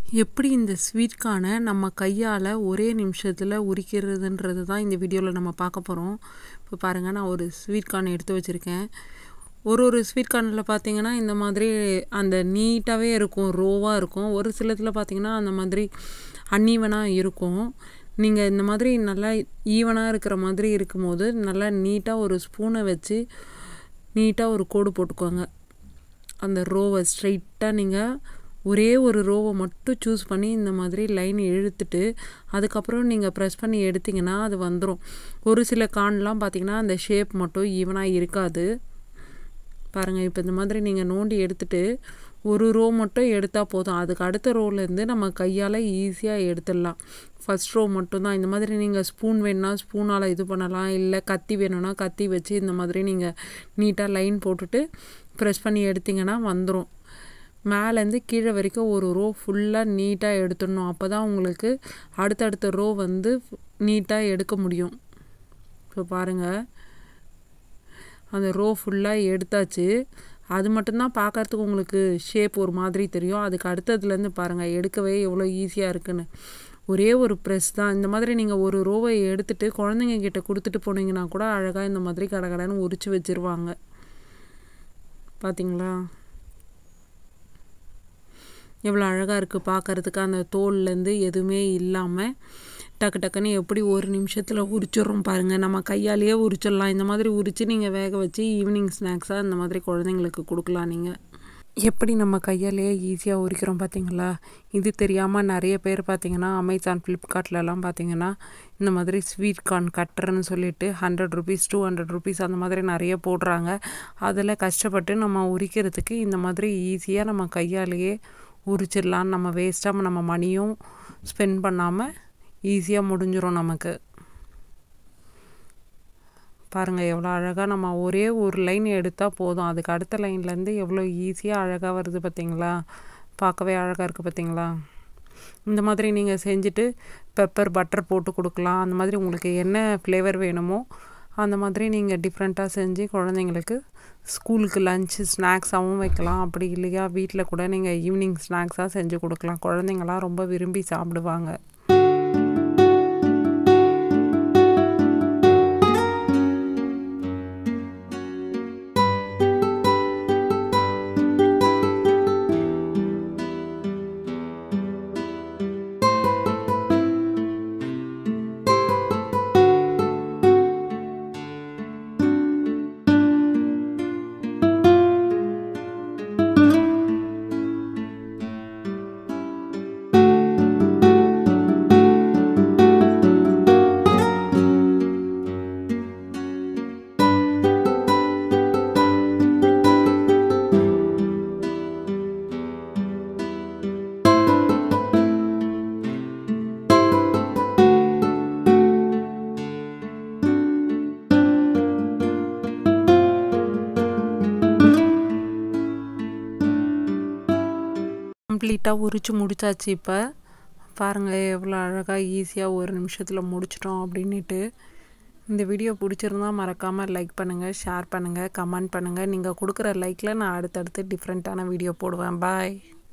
எப்படி இந்த ஸ்வீட் கார்னை நம்ம கையால் ஒரே நிமிஷத்தில் உரிக்கிறதுன்றது தான் இந்த வீடியோவில் நம்ம பார்க்க போகிறோம் இப்போ பாருங்கள் நான் ஒரு ஸ்வீட் கார்ன் எடுத்து வச்சுருக்கேன் ஒரு ஒரு ஸ்வீட் கார்னில் பார்த்தீங்கன்னா இந்த மாதிரி அந்த நீட்டாகவே இருக்கும் ரோவாக இருக்கும் ஒரு சிலத்தில் பார்த்தீங்கன்னா அந்த மாதிரி அன்ஈவனாக இருக்கும் நீங்கள் இந்த மாதிரி நல்லா ஈவனாக இருக்கிற மாதிரி இருக்கும்போது நல்லா நீட்டாக ஒரு ஸ்பூனை வச்சு நீட்டாக ஒரு கோடு போட்டுக்கோங்க அந்த ரோவை ஸ்ட்ரைட்டாக நீங்கள் ஒரே ஒரு ரோவை மட்டும் சூஸ் பண்ணி இந்த மாதிரி லைன் இழுத்துட்டு அதுக்கப்புறம் நீங்கள் ப்ரெஸ் பண்ணி எடுத்திங்கன்னா அது வந்துடும் ஒரு சில கான்லாம் பார்த்திங்கன்னா அந்த ஷேப் மட்டும் ஈவனாக இருக்காது பாருங்கள் இப்போ இந்த மாதிரி நீங்கள் நோண்டி எடுத்துட்டு ஒரு ரோ மட்டும் எடுத்தால் போதும் அதுக்கு அடுத்த ரோலேருந்து நம்ம கையால் ஈஸியாக எடுத்துடலாம் ஃபஸ்ட் ரோ மட்டும்தான் இந்த மாதிரி நீங்கள் ஸ்பூன் வேணுன்னா ஸ்பூனால் இது பண்ணலாம் இல்லை கத்தி வேணும்னா கத்தி வச்சு இந்த மாதிரி நீங்கள் நீட்டாக லைன் போட்டுட்டு ப்ரெஸ் பண்ணி எடுத்திங்கன்னா வந்துடும் மேலேருந்து கீழே வரைக்கும் ஒரு ரோ ஃபுல்லாக நீட்டாக எடுத்துடணும் அப்போ தான் உங்களுக்கு அடுத்தடுத்த ரோ வந்து நீட்டாக எடுக்க முடியும் இப்போ பாருங்கள் அந்த ரோ ஃபுல்லாக எடுத்தாச்சு அது மட்டும்தான் பார்க்குறதுக்கு உங்களுக்கு ஷேப் ஒரு மாதிரி தெரியும் அதுக்கு அடுத்ததுலேருந்து பாருங்கள் எடுக்கவே எவ்வளோ ஈஸியாக இருக்குன்னு ஒரே ஒரு ப்ரெஸ் தான் இந்த மாதிரி நீங்கள் ஒரு ரோவை எடுத்துகிட்டு குழந்தைங்க கிட்ட கொடுத்துட்டு போனீங்கன்னா கூட அழகாக இந்த மாதிரி கடை கடைன்னு உரிச்சு வச்சுருவாங்க பார்த்தீங்களா எவ்வளோ அழகாக இருக்குது பார்க்குறதுக்கு அந்த தோல்லேருந்து எதுவுமே இல்லாமல் டக்கு டக்குன்னு எப்படி ஒரு நிமிஷத்தில் உரிச்சிடுறோம் பாருங்கள் நம்ம கையாலேயே உரிச்சிடலாம் இந்த மாதிரி உரித்து நீங்கள் வேக வச்சு ஈவினிங் ஸ்நாக்ஸாக இந்த மாதிரி குழந்தைங்களுக்கு கொடுக்கலாம் நீங்கள் எப்படி நம்ம கையாலேயே ஈஸியாக உரிக்கிறோம் பார்த்தீங்களா இது தெரியாமல் நிறைய பேர் பார்த்தீங்கன்னா அமேசான் ஃப்ளிப்கார்ட்லலாம் பார்த்தீங்கன்னா இந்த மாதிரி ஸ்வீட் கார்ன் கட்டுறன்னு சொல்லிட்டு hundred rupees two hundred rupees அந்த மாதிரி நிறைய போடுறாங்க அதில் கஷ்டப்பட்டு நம்ம உரிக்கிறதுக்கு இந்த மாதிரி ஈஸியாக நம்ம கையாலேயே உரிச்சிடலாம் நம்ம வேஸ்ட்டாக நம்ம மணியும் ஸ்பெண்ட் பண்ணாமல் ஈஸியாக முடிஞ்சிடும் நமக்கு பாருங்கள் எவ்வளோ அழகாக நம்ம ஒரே ஒரு லைன் எடுத்தால் போதும் அதுக்கு அடுத்த லைன்லேருந்து எவ்வளோ ஈஸியாக அழகாக வருது பார்த்தீங்களா பார்க்கவே அழகாக இருக்குது பார்த்தீங்களா இந்த மாதிரி நீங்கள் செஞ்சுட்டு பெப்பர் பட்டர் போட்டு கொடுக்கலாம் அந்த மாதிரி உங்களுக்கு என்ன ஃப்ளேவர் வேணுமோ அந்த மாதிரி நீங்கள் டிஃப்ரெண்ட்டாக செஞ்சு குழந்தைங்களுக்கு ஸ்கூலுக்கு லஞ்சு ஸ்நாக்ஸாகவும் வைக்கலாம் அப்படி இல்லையா வீட்டில் கூட நீங்கள் ஈவினிங் ஸ்நாக்ஸாக செஞ்சு கொடுக்கலாம் குழந்தைங்களாம் ரொம்ப விரும்பி சாப்பிடுவாங்க கம்ப்ளீட்டாக உரித்து முடிச்சாச்சு இப்போ பாருங்கள் எவ்வளோ அழகாக ஈஸியாக ஒரு நிமிஷத்தில் முடிச்சிட்டோம் அப்படின்ட்டு இந்த வீடியோ பிடிச்சிருந்தா மறக்காமல் லைக் பண்ணுங்கள் ஷேர் பண்ணுங்கள் கமெண்ட் பண்ணுங்கள் நீங்கள் கொடுக்குற லைக்கில் நான் அடுத்தடுத்து டிஃப்ரெண்ட்டான வீடியோ போடுவேன் பாய்